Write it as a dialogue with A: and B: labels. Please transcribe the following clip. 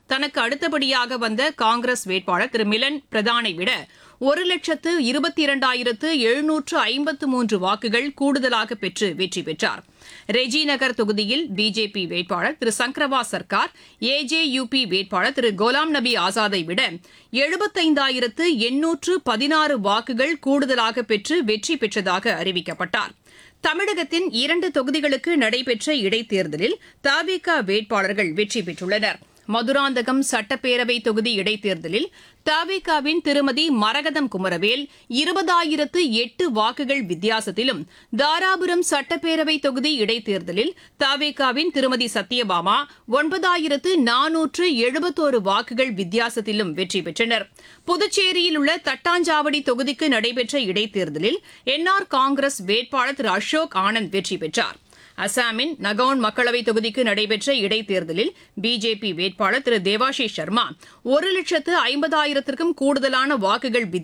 A: தனக்கு அடுத்தபடியாக வந்த காங்கிரஸ் வேட்பாளர் திரு மிலன் பிரதானை விட ஒரு லட்சத்து இருபத்தி இரண்டாயிரத்து எழுநூற்று ஐம்பத்து மூன்று வாக்குகள் கூடுதலாக பெற்று வெற்றி பெற்றார் ரெஜி நகர் தொகுதியில் பிஜேபி வேட்பாளர் திரு சங்கரவா சர்க்கார் ஏஜேயுபி வேட்பாளர் திரு கோலாம் நபி ஆசாதை விட எழுபத்தைந்தாயிரத்து எண்ணூற்று பதினாறு வாக்குகள் கூடுதலாக பெற்று வெற்றி பெற்றதாக அறிவிக்கப்பட்டார் தமிழகத்தின் இரண்டு தொகுதிகளுக்கு நடைபெற்ற இடைத்தேர்தலில் தவிக வேட்பாளர்கள் வெற்றி பெற்றுள்ளனர் மதுராந்தகம் சட்டப்பேரவை தொகுதி இடைத்தேர்தலில் தவிகாவின் திருமதி மரகதம் குமரவேல் இருபதாயிரத்து எட்டு வாக்குகள் வித்தியாசத்திலும் தாராபுரம் சட்டப்பேரவை தொகுதி இடைத்தேர்தலில் தவிகாவின் திருமதி சத்யபாமா ஒன்பதாயிரத்து நானூற்று எழுபத்தோரு வாக்குகள் வித்தியாசத்திலும் வெற்றி பெற்றனர் புதுச்சேரியில் உள்ள தட்டாஞ்சாவடி தொகுதிக்கு நடைபெற்ற இடைத்தேர்தலில் என்ஆர் காங்கிரஸ் வேட்பாளர் திரு அசோக் ஆனந்த் வெற்றி பெற்றார் அசாமின் நகவுன் மக்களவைத் தொகுதிக்கு நடைபெற்ற இடைத்தேர்தலில் பிஜேபி வேட்பாளர் திரு தேவாஷிஷ் சர்மா ஒரு லட்சத்து ஐம்பதாயிரத்திற்கும் கூடுதலான வாக்குகள்